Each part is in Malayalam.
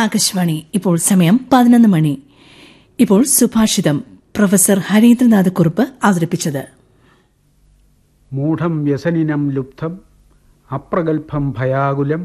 ആകാശവാണി ഇപ്പോൾ സമയം പതിനൊന്ന് മണി ഇപ്പോൾ സുഭാഷിതം പ്രൊഫസർ ഹരീന്ദ്രനാഥ് കുറുപ്പ് അവതരിപ്പിച്ചത് മൂഢം വ്യസനിനം ലുബ്ധം അപ്രഗൽഭം ഭയാകുലം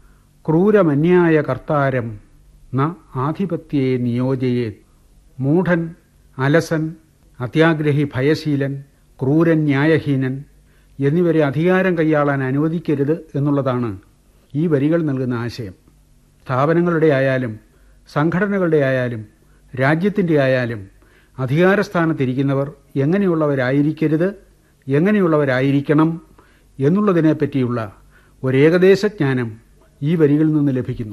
ക്രൂരമന്യായ കർത്താരം ന ആധിപത്യേ നിയോജയേത് മൂഢൻ അലസൻ അത്യാഗ്രഹി ഭയശീലൻ ക്രൂരൻ ന്യായഹീനൻ എന്നിവരെ അധികാരം കൈയാളാൻ അനുവദിക്കരുത് എന്നുള്ളതാണ് ഈ വരികൾ നൽകുന്ന ആശയം സ്ഥാപനങ്ങളുടെ ആയാലും സംഘടനകളുടെ ആയാലും രാജ്യത്തിൻ്റെ ആയാലും അധികാരസ്ഥാനത്തിരിക്കുന്നവർ എങ്ങനെയുള്ളവരായിരിക്കരുത് എങ്ങനെയുള്ളവരായിരിക്കണം എന്നുള്ളതിനെപ്പറ്റിയുള്ള ഒരേകദേശ ജ്ഞാനം ഈ വരികളിൽ നിന്ന് ലഭിക്കുന്നു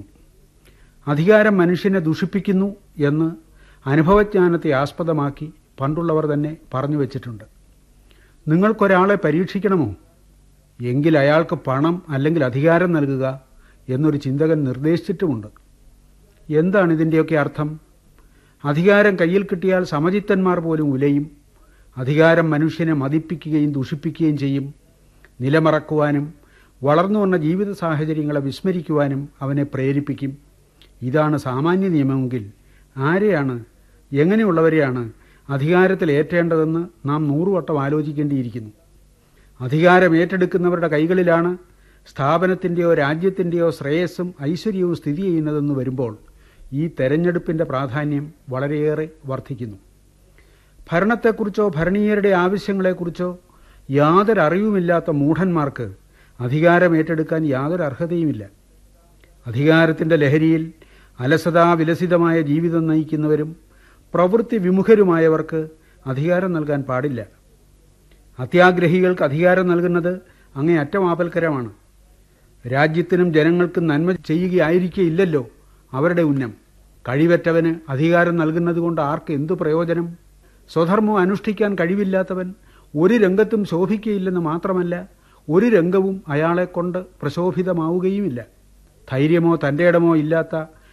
അധികാരം മനുഷ്യനെ ദുഷിപ്പിക്കുന്നു എന്ന് അനുഭവജ്ഞാനത്തെ ആസ്പദമാക്കി പണ്ടുള്ളവർ തന്നെ പറഞ്ഞു വച്ചിട്ടുണ്ട് നിങ്ങൾക്കൊരാളെ പരീക്ഷിക്കണമോ എങ്കിൽ അയാൾക്ക് പണം അല്ലെങ്കിൽ അധികാരം നൽകുക എന്നൊരു ചിന്തകൻ നിർദ്ദേശിച്ചിട്ടുമുണ്ട് എന്താണ് ഇതിൻ്റെയൊക്കെ അർത്ഥം അധികാരം കയ്യിൽ കിട്ടിയാൽ സമചിത്തന്മാർ പോലും ഉലയും അധികാരം മനുഷ്യനെ മതിപ്പിക്കുകയും ദുഷിപ്പിക്കുകയും ചെയ്യും നിലമറക്കുവാനും വളർന്നു വന്ന ജീവിത സാഹചര്യങ്ങളെ വിസ്മരിക്കുവാനും അവനെ പ്രേരിപ്പിക്കും ഇതാണ് സാമാന്യ നിയമമെങ്കിൽ ആരെയാണ് എങ്ങനെയുള്ളവരെയാണ് അധികാരത്തിൽ ഏറ്റേണ്ടതെന്ന് നാം നൂറുവട്ടം ആലോചിക്കേണ്ടിയിരിക്കുന്നു അധികാരം ഏറ്റെടുക്കുന്നവരുടെ കൈകളിലാണ് സ്ഥാപനത്തിൻ്റെയോ രാജ്യത്തിൻ്റെയോ ശ്രേയസ്സും ഐശ്വര്യവും സ്ഥിതി ചെയ്യുന്നതെന്ന് വരുമ്പോൾ ഈ തെരഞ്ഞെടുപ്പിൻ്റെ പ്രാധാന്യം വളരെയേറെ വർദ്ധിക്കുന്നു ഭരണത്തെക്കുറിച്ചോ ഭരണീയരുടെ ആവശ്യങ്ങളെക്കുറിച്ചോ യാതൊരു അറിവുമില്ലാത്ത മൂഢന്മാർക്ക് അധികാരം ഏറ്റെടുക്കാൻ യാതൊരു അർഹതയുമില്ല അധികാരത്തിൻ്റെ ലഹരിയിൽ അലസതാ വിലസിതമായ ജീവിതം നയിക്കുന്നവരും പ്രവൃത്തി വിമുഖരുമായവർക്ക് അധികാരം നൽകാൻ പാടില്ല അത്യാഗ്രഹികൾക്ക് അധികാരം നൽകുന്നത് അങ്ങേ അറ്റമാപൽക്കരമാണ് രാജ്യത്തിനും ജനങ്ങൾക്കും നന്മ ചെയ്യുകയായിരിക്കില്ലല്ലോ അവരുടെ ഉന്നം കഴിവറ്റവന് അധികാരം നൽകുന്നത് കൊണ്ട് ആർക്ക് എന്തു പ്രയോജനം സ്വധർമ്മം അനുഷ്ഠിക്കാൻ കഴിവില്ലാത്തവൻ ഒരു രംഗത്തും ശോഭിക്കയില്ലെന്ന് മാത്രമല്ല ഒരു രംഗവും അയാളെക്കൊണ്ട് പ്രശോഭിതമാവുകയുമില്ല ധൈര്യമോ തൻ്റെ ഇടമോ ഇല്ലാത്ത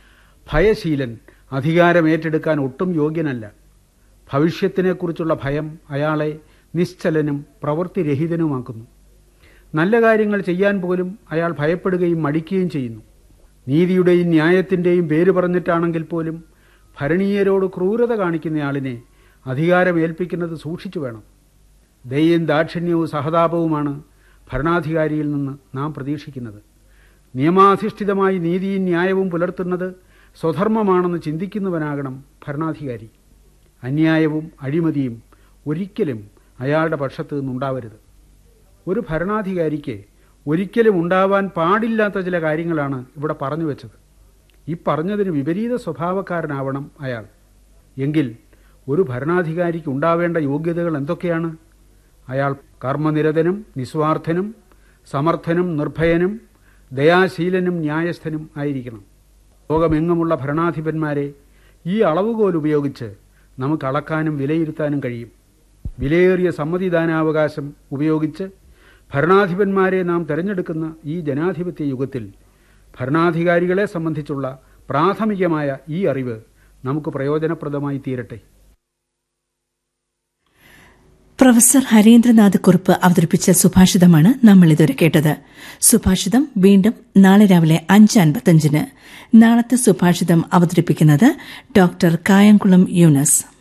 ഭയശീലൻ അധികാരം ഏറ്റെടുക്കാൻ ഒട്ടും യോഗ്യനല്ല ഭവിഷ്യത്തിനെക്കുറിച്ചുള്ള ഭയം അയാളെ നിശ്ചലനും പ്രവൃത്തിരഹിതനുമാക്കുന്നു നല്ല കാര്യങ്ങൾ ചെയ്യാൻ പോലും അയാൾ ഭയപ്പെടുകയും മടിക്കുകയും ചെയ്യുന്നു നീതിയുടെയും ന്യായത്തിൻ്റെയും പേര് പറഞ്ഞിട്ടാണെങ്കിൽ പോലും ഭരണീയരോട് ക്രൂരത കാണിക്കുന്നയാളിനെ അധികാരം ഏൽപ്പിക്കുന്നത് സൂക്ഷിച്ചു വേണം ദയയും ദാക്ഷിണ്യവും സഹതാപവുമാണ് ഭരണാധികാരിയിൽ നിന്ന് നാം പ്രതീക്ഷിക്കുന്നത് നിയമാധിഷ്ഠിതമായി നീതിയും ന്യായവും പുലർത്തുന്നത് സ്വധർമ്മമാണെന്ന് ചിന്തിക്കുന്നവനാകണം ഭരണാധികാരി അന്യായവും അഴിമതിയും ഒരിക്കലും അയാളുടെ പക്ഷത്ത് നിന്നുണ്ടാവരുത് ഒരു ഭരണാധികാരിക്ക് ഒരിക്കലും ഉണ്ടാവാൻ പാടില്ലാത്ത ചില കാര്യങ്ങളാണ് ഇവിടെ പറഞ്ഞു വെച്ചത് ഈ പറഞ്ഞതിന് വിപരീത സ്വഭാവക്കാരനാവണം അയാൾ എങ്കിൽ ഒരു ഭരണാധികാരിക്ക് ഉണ്ടാവേണ്ട യോഗ്യതകൾ എന്തൊക്കെയാണ് അയാൾ കർമ്മനിരതനും നിസ്വാർത്ഥനും സമർത്ഥനും നിർഭയനും ദയാശീലനും ന്യായസ്ഥനും ആയിരിക്കണം ലോകമെങ്ങുമുള്ള ഭരണാധിപന്മാരെ ഈ അളവുകോൽ ഉപയോഗിച്ച് നമുക്ക് അളക്കാനും വിലയിരുത്താനും കഴിയും വിലയേറിയ സമ്മതിദാനാവകാശം ഉപയോഗിച്ച് ഭരണാധിപന്മാരെ നാം തെരഞ്ഞെടുക്കുന്ന ഈ ജനാധിപത്യ യുഗത്തിൽ ഭരണാധികാരികളെ സംബന്ധിച്ചുള്ള പ്രാഥമികമായ ഈ അറിവ് നമുക്ക് പ്രയോജനപ്രദമായി തീരട്ടെ പ്രൊഫസർ ഹരീന്ദ്രനാഥ് കുറുപ്പ് അവതരിപ്പിച്ച സുഭാഷിതമാണ് നമ്മൾ ഇതുവരെ കേട്ടത് സുഭാഷിതം വീണ്ടും നാളെ രാവിലെ അഞ്ച് അൻപത്തഞ്ചിന് നാളത്തെ സുഭാഷിതം അവതരിപ്പിക്കുന്നത് ഡോക്ടർ കായംകുളം യൂനസ്